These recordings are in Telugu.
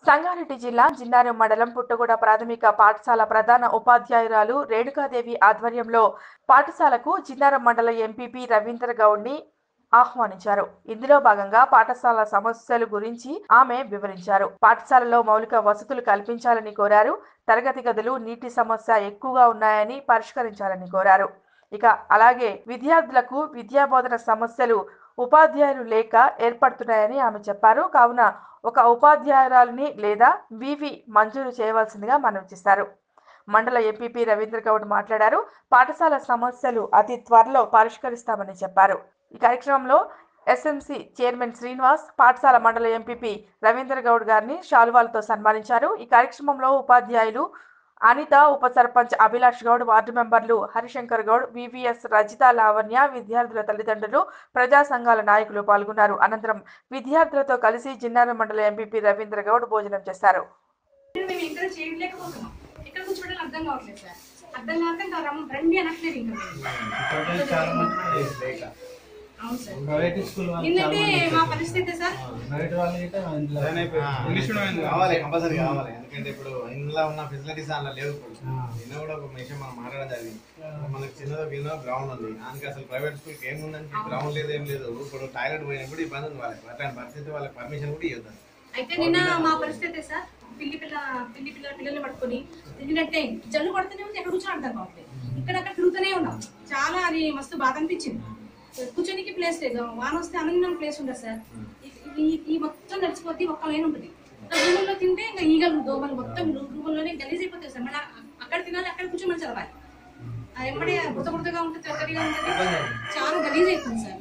సంగారెడ్డి జిల్లా జిన్నారం మండలం పుట్టగూడ ప్రాథమిక పాఠశాల ప్రధాన ఉపాధ్యాయురాలు రేణుకాదేవి ఆధ్వర్యంలో పాఠశాలకు జిన్నారం మండల ఎంపీపీ రవీంద్ర గౌడ్ని ఆహ్వానించారు ఇందులో భాగంగా పాఠశాల సమస్యల గురించి ఆమె వివరించారు పాఠశాలలో మౌలిక వసతులు కల్పించాలని కోరారు తరగతి గదులు నీటి సమస్య ఎక్కువగా ఉన్నాయని పరిష్కరించాలని కోరారు ఇక అలాగే విద్యార్థులకు విద్యాబోధన సమస్యలు ఉపాధ్యాయులు లేక ఏర్పడుతున్నాయని ఆమె చెప్పారు కావున ఒక ఉపాధ్యాయురాలిని లేదా వివి మంజూరు చేయవలసిందిగా మనవి చేశారు మండల ఎంపీపీ రవీంద్ర గౌడ్ మాట్లాడారు పాఠశాల సమస్యలు అతి త్వరలో పరిష్కరిస్తామని చెప్పారు ఈ కార్యక్రమంలో ఎస్ఎంసి చైర్మన్ శ్రీనివాస్ పాఠశాల మండల ఎంపీపీ రవీంద్ర గౌడ్ గారిని శాలువాలతో సన్మానించారు ఈ కార్యక్రమంలో ఉపాధ్యాయులు అనిత ఉప సర్పంచ్ అభిలాష్ గౌడ్ వార్డు మెంబర్లు హరిశంకర్ గౌడ్ వివిఎస్ రజిత లావణ్య విద్యార్థుల తల్లిదండ్రులు ప్రజా సంఘాల నాయకులు పాల్గొన్నారు అనంతరం విద్యార్థులతో కలిసి జిన్నారం మండల ఎంపీపీ రవీంద్ర గౌడ్ భోజనం చేశారు మేము ఎంకరేజ్ చేయలేకపోతున్నాం ఎక్కడ కూర్చోవడం అర్థం కావట్లేదు సార్ అర్థం కాక ఇంకా రమ్ రండి అనట్లేదు ఇంకా మేము. ఇప్పటికే చాలా మంది లేక అవును సార్ ప్రైవేట్ స్కూల్ వాళ్ళు ఏంటంటే మా పరిస్థితి సార్ ప్రైవేట్ వాళ్ళు అయితే ఇందులో ఇంగ్లీష్ మీడియం కావాలి కంపల్సరీ కావాలి ఎందుకంటే ఇప్పుడు ఇందులో ఉన్న ఫెసిలిటీస్ అలా లేవు ఇప్పుడు నిన్న కూడా ఒక విషయం మనం మాట్లాడడం జరిగింది మనకి చిన్నదో కింద గ్రౌండ్ ఉంది దానికి అసలు ప్రైవేట్ స్కూల్కి ఏముందని గ్రౌండ్ లేదు ఏం లేదు ఇప్పుడు టాయిలెట్ పోయినప్పుడు ఇబ్బంది ఉంది వాళ్ళకి అట్లాంటి పరిస్థితి వాళ్ళకి పర్మిషన్ కూడా ఇవ్వద్దు అయితే నిన్న మా పరిస్థితి సార్ పిల్లి పిల్ల పిల్లి పిల్ల పిల్లల్ని పట్టుకొని తిరిగినట్టే జల్లు పడుతూనే ఉంది ఎక్కడ కూర్చొని అర్థం కావట్లేదు ఇక్కడ అక్కడ తిరుగుతూనే ఉన్నాం చాలా అది మస్తు బాధ అనిపించింది కూర్చోనికి ప్లేస్ లేదు వాన వస్తే అనగిన ప్లేస్ ఉండదు సార్ ఈ- ఈ- ఈ మొత్తం నడిచిపోతే ఒక్క లైన్ ఉంటుంది రూముల్లో తింటే ఇంకా ఈగలు దోమలు మొత్తం రూముల్లోనే గలీజ్ అయిపోతాయి సార్ మన అక్కడ తినాలి అక్కడ కూర్చొని మనం చదవాలి అది ఎమ్మడే బుడత బుడతగా ఉంటుంది తొక్కటిగా ఉంటుంది చాలా గలీజ్ అయిపోతుంది సార్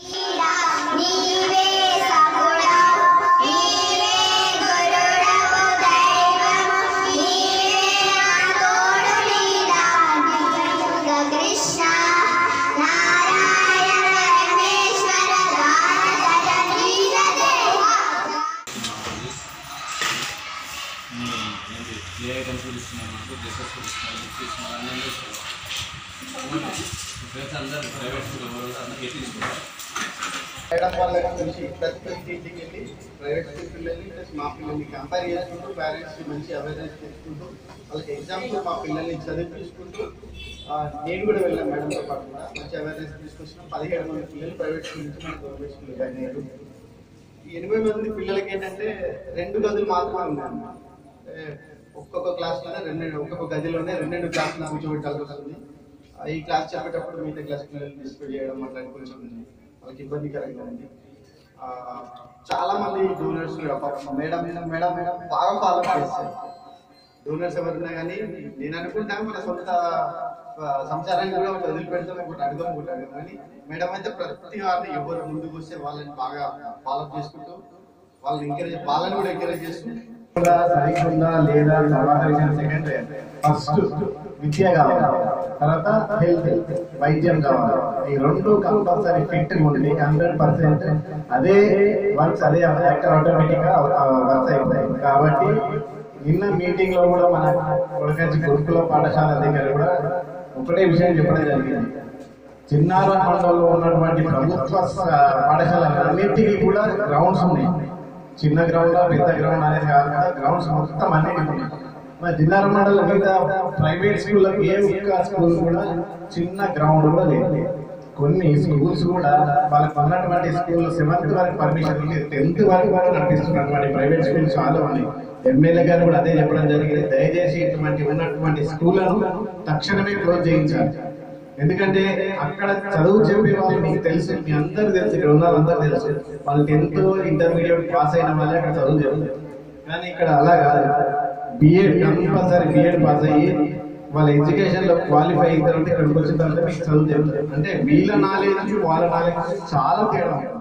నీవే సగుణము నీవే గురుడము దైవము నీవే నా తోడు నీడా నిజముగ కృష్ణ నారాయణ రమేశ్వర గానధర నీల దేవా ఏ ఐటమ్స్ కూడా ఇస్తున్నాం మాకు డ్రెస్సెస్ కూడా ఇస్తున్నారు బుక్స్ ఇస్తున్నారు అన్నీ ఇస్తున్నారు ఫ్రెండ్స్ అందరూ ప్రైవేట్ స్కూల్ ఎవరు అందరూ ఎట్టి తీసుకుంటారు మేడం వాళ్ళ నుంచి ప్రతి ఇంటికి వెళ్ళి ప్రైవేట్ స్కూల్ పిల్లల్ని ప్లస్ మా పిల్లల్ని కంపేర్ చేసుకుంటూ పేరెంట్స్కి మంచి అవేర్నెస్ చేసుకుంటూ వాళ్ళకి ఎగ్జామ్స్ మా పిల్లల్ని చదివించుకుంటూ ఆ, నేను కూడా వెళ్ళాను మేడంతో పాటు కూడా మంచి అవేర్నెస్ తీసుకొచ్చిన పదిహేడు మంది పిల్లలు ప్రైవేట్ స్కూల్ నుంచి మన గవర్నమెంట్ స్కూల్ జాయిన్ అయ్యారు ఈ ఎనభై మంది పిల్లలకి ఏంటంటే రెండు గదులు మాత్రమే ఉన్నాయి అంటే ఒక్కొక్క క్లాస్లోనే రెండు ఒక్కొక్క గదిలోనే రెండు రెండు క్లాసులు కూర్చోబెట్టాల్సి వస్తుంది ఆ, ఈ క్లాస్ చెప్పేటప్పుడు మిగతా క్లాస్ పిల్లలు డిస్ప్లే చేయడం అట్లా కొంచెం వాళ్ళకి ఇబ్బందికరంగా ఉంది ఆ, చాలా మంది juniors madam madam madam madam బాగా ఫాలో చేస్తారు డోనర్స్ ఎవరున్నా కానీ నేను అనుకుంటాను మన సొంత ఆ, సంసారాన్ని కూడా ఒకటి వదిలిపెడతాం ఒకటి అడుగుతాం ఒకటి అడుగుతాం కానీ మేడం అయితే ప్రతి వారిని ఎవరు ముందుకు వస్తే వాళ్ళని బాగా ఫాలో చేసుకుంటూ వాళ్ళని ఎంకరేజ్ వాళ్ళని కూడా ఎంకరేజ్ చేస్తూ సరిగ్గా లేదా తర్వాత విషయం సెకండ్ ఫస్ట్ విద్య కావాలి తర్వాత హెల్త్ వైద్యం కావాలి ఈ రెండు కంపల్సరీ ఫిట్ ఉండి హండ్రెడ్ పర్సెంట్ అదే వర్క్స్ అదే ఆటోమేటిక్ గా వర్క్స్ అయిపోతాయి కాబట్టి నిన్న మీటింగ్ లో కూడా మన కొడకచ్చి గురుకుల పాఠశాల దగ్గర కూడా ఒకటే విషయం చెప్పడం జరిగింది చిన్నార మండలంలో ఉన్నటువంటి ప్రభుత్వ స- పాఠశాలలన్నిటికీ కూడా గ్రౌండ్స్ ఉన్నాయి చిన్న గ్రౌండ్ పెద్ద గ్రౌండ్ అనేది కాకుండా గ్రౌండ్స్ మొత్తం అన్ని ఉన్నాయి మరి జిల్లాల మండలం మీద ప్రైవేట్ స్కూళ్ళకి ఏ ఒక్క స్కూల్ కూడా చిన్న గ్రౌండ్ కూడా లేదు కొన్ని స్కూల్స్ కూడా వాళ్ళకి ఉన్నటువంటి స్కూల్ సెవెంత్ వరకు పర్మిషన్ ఉంది టెన్త్ వరకు కూడా నడిపిస్తున్నటువంటి ప్రైవేట్ స్కూల్స్ చాలా ఉన్నాయి ఎమ్మెల్యే గారు కూడా అదే చెప్పడం జరిగింది దయచేసి ఇటువంటి ఉన్నటువంటి స్కూళ్లను తక్షణమే క్లోజ్ చేయించాలి ఎందుకంటే అక్కడ చదువు చెప్పే వాళ్ళు మీకు తెలుసు మీ అందరు తెలుసు ఇక్కడ ఉన్న వాళ్ళందరూ తెలుసు వాళ్ళు టెన్త్ ఇంటర్మీడియట్ పాస్ అయిన వాళ్ళే అక్కడ చదువు చెప్తారు కానీ ఇక్కడ అలా కాదు బిఎడ్ కంపల్సరీ బిఎడ్ పాస్ అయ్యి వాళ్ళ ఎడ్యుకేషన్ లో క్వాలిఫై అయిన తర్వాత ఇక్కడికి వచ్చిన తర్వాత మీకు చదువు చెప్తారు అంటే వీళ్ళ నాలెడ్జ్ వాళ్ళ నాలెడ్జ్ చాలా తేడా ఉంది